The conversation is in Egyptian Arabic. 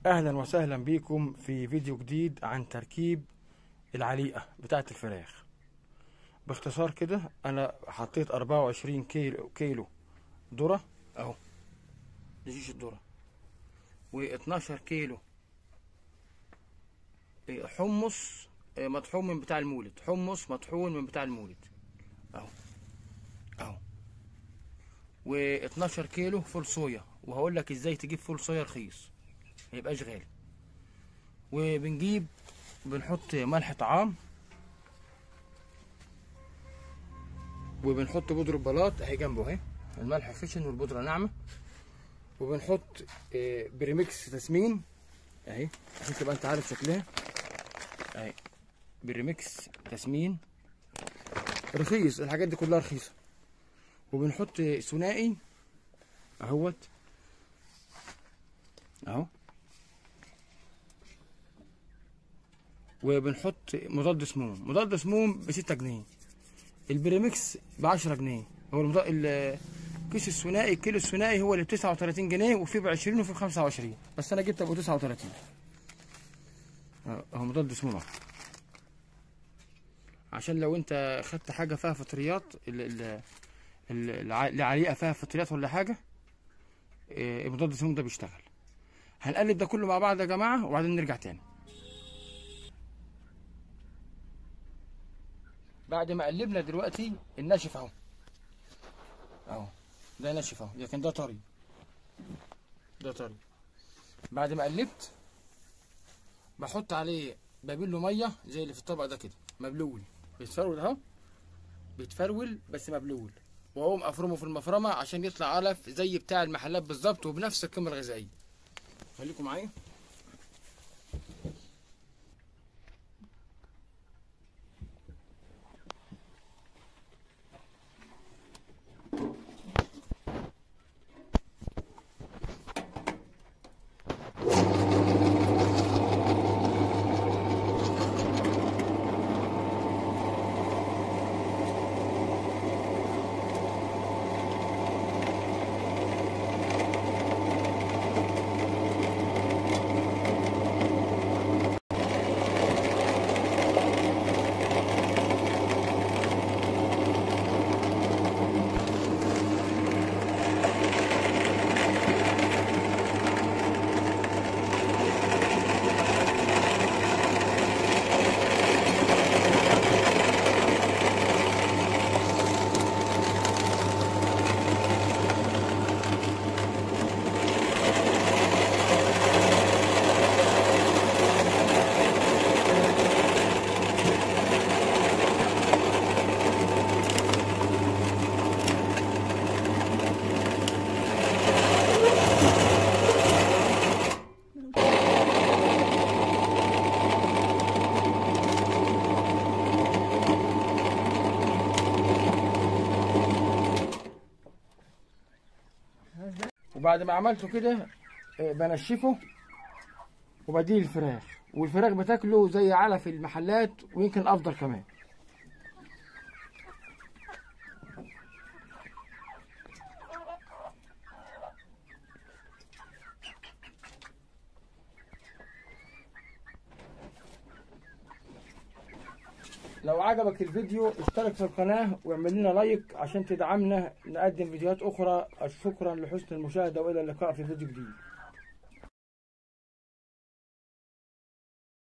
اهلا وسهلا بيكم في فيديو جديد عن تركيب العليقة بتاعة الفراخ باختصار كده انا حطيت 24 كيلو كيلو ذرة اهو دي شيش الذرة و12 كيلو إيه، حمص إيه، مطحون من بتاع المولد حمص مطحون من بتاع المولد اهو اهو و12 كيلو فول صويا وهقول لك ازاي تجيب فول صويا رخيص ما يبقاش غالي وبنجيب بنحط ملح طعام وبنحط بودرة بلاط اهي جنبه اهي الملح خشن والبودرة ناعمة وبنحط آه، بريمكس تسمين اهي عشان تبقى انت عارف شكلها اهي بريمكس تسمين رخيص الحاجات دي كلها رخيصة وبنحط ثنائي اهوت اهو وبنحط مضاد سموم مضاد سموم ب 6 جنيه البريمكس ب 10 جنيه هو المضاد الكيس الثنائي الكيلو الثنائي هو اللي ب 39 جنيه وفي ب 20 وفي ب 25 بس انا جبت ابو 39 اهو مضاد سموم اهو عشان لو انت خدت حاجه فيها فطريات ال- ال- ال- الع- العليقه فيها فطريات ولا حاجه إيه، مضاد السموم ده بيشتغل هنقلب ده كله مع بعض يا جماعه وبعدين نرجع تاني بعد ما قلبنا دلوقتي الناشف اهو اهو ده ناشف اهو لكن ده طري ده طري بعد ما قلبت بحط عليه بابله ميه زي اللي في الطبق ده كده مبلول بيتفرول اهو بيتفرول بس مبلول واقوم افرمه في المفرمه عشان يطلع علف زي بتاع المحلات بالظبط وبنفس القيمه الغذائيه خليكم معايا وبعد ما عملته كده آه، بنشفه وبديه الفراخ والفراخ بتاكله زي علف المحلات ويمكن افضل كمان لو عجبك الفيديو اشترك في القناة واعمل لنا لايك عشان تدعمنا نقدم فيديوهات أخرى شكرا لحسن المشاهدة وإلى اللقاء في فيديو جديد